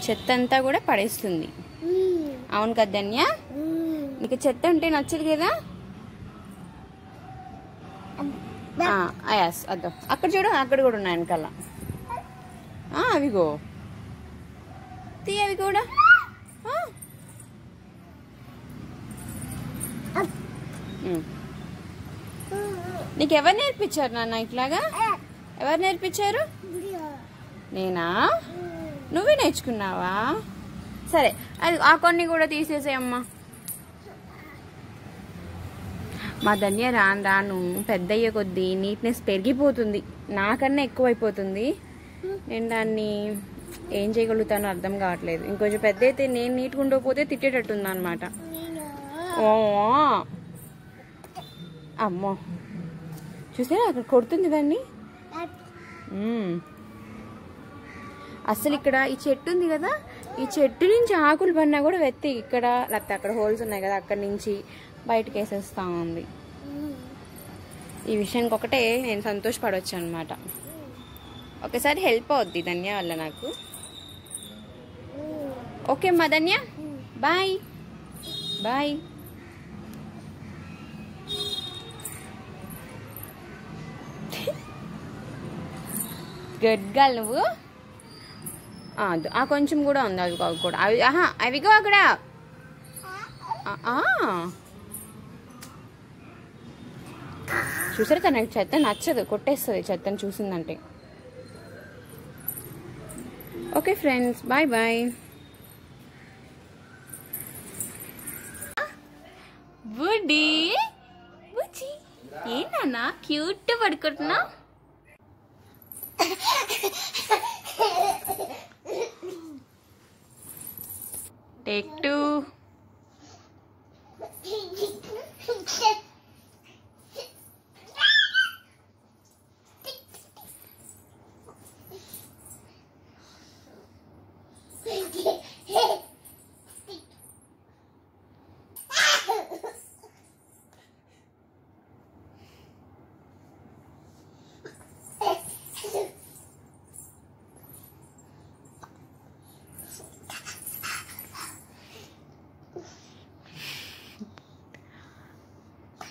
చెత్త అంతా కూడా పడేస్తుంది అవును కదా ధన్య నీకు చెత్త అంటే నచ్చదు కదా అయాస్ అద్దో అక్కడ చూడు అక్కడ కూడా ఉన్నాయి వెనకాల ఆ, అవిగో తీ అవి కూడా ఆ. ఉమ్. నీకు ఎవరు నేర్పించారు నాన్న ఇట్లాగా ఎవరు నేర్పించారు నేనా నువ్వే నేర్చుకున్నావా సరే అది ఆ కొన్ని కూడా తీసేసేయమ్మా మా ధన్య రాను రాను పెద్దయ్యే కొద్దీ నీట్నెస్ పెరిగిపోతుంది నాకన్నా ఎక్కువైపోతుంది నేను దాన్ని ఏం చేయగలుగుతానో అర్థం కావట్లేదు ఇంకొంచెం పెద్ద అయితే నేను నీట్గా ఉండకపోతే తిట్టేటట్టుంది అనమాట ఓ అమ్మో చూసారా అక్కడ కొడుతుంది దాన్ని మ్మ్. అసలు ఇక్కడ ఈ చెట్టు ఉంది కదా ఈ చెట్టు నుంచి ఆకులు పడినా కూడా వెత్తి ఇక్కడ లేకపోతే అక్కడ హోల్స్ ఉన్నాయి కదా అక్కడ నుంచి బయటకు వేసేస్తా ఉంది ఈ విషయానికి ఒకటే నేను సంతోషపడవచ్చు అనమాట ఒకసారి హెల్ప్ అవుద్ది ధన్య వల్ల నాకు ఓకే అమ్మా Dhanya bye bye good girl నువ్వు ఆ, అదు. ఆ కొంచెం కూడా ఉంది అవి అవి కూడా అవి ఆహా అవిగో అక్కడ ఆ, ఆ. చూసారు తనకి చెత్త నచ్చదు కొట్టేస్తుంది చెత్తని చూసిందంటే ఓకే ఫ్రెండ్స్ బాయ్ బాయ్ బుడ్డి బుజ్జి ఏంటన్నా క్యూట్ పడుకుంటున్నా టేక్ టూ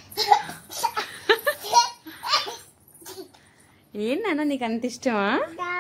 ఏంటన్నా నీకు అంత ఇష్టమా